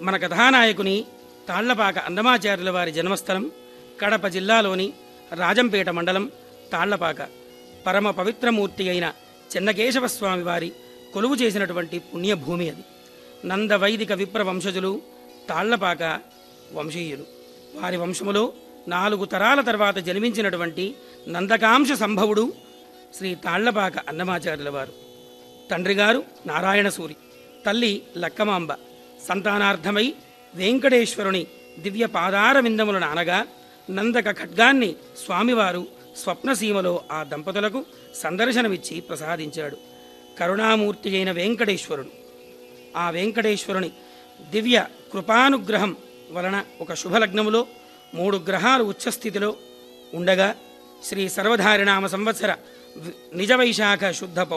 మన కథానాయకుని తాళ్లపాక అన్నమాచార్యుల వారి జన్మస్థలం కడప జిల్లాలోని రాజంపేట మండలం తాళ్లపాక పరమ పవిత్రమూర్తి అయిన చెన్నకేశవ స్వామి వారి కొలువు చేసినటువంటి పుణ్యభూమి అది నంద వైదిక విప్ర వంశజులు తాళ్లపాక వంశీయులు వారి వంశములో నాలుగు తరాల తర్వాత జన్మించినటువంటి నందకాంశ సంభవుడు శ్రీ తాళ్లపాక అన్నమాచార్యుల వారు తండ్రి గారు నారాయణసూరి తల్లి లక్కమాంబ సంతానార్థమై వెంకటేశ్వరుని దివ్య పాదార విందములను అనగా నందక ఖడ్గాన్ని స్వామివారు స్వప్నసీమలో ఆ దంపతులకు సందర్శనమిచ్చి ప్రసాదించాడు కరుణామూర్తి అయిన వెంకటేశ్వరుడు ఆ వెంకటేశ్వరుని దివ్య కృపానుగ్రహం వలన ఒక శుభలగ్నములో మూడు గ్రహాలు ఉచ్చస్థితిలో ఉండగా శ్రీ సర్వధారినామ సంవత్సర వి- నిజ వైశాఖ శుద్ధ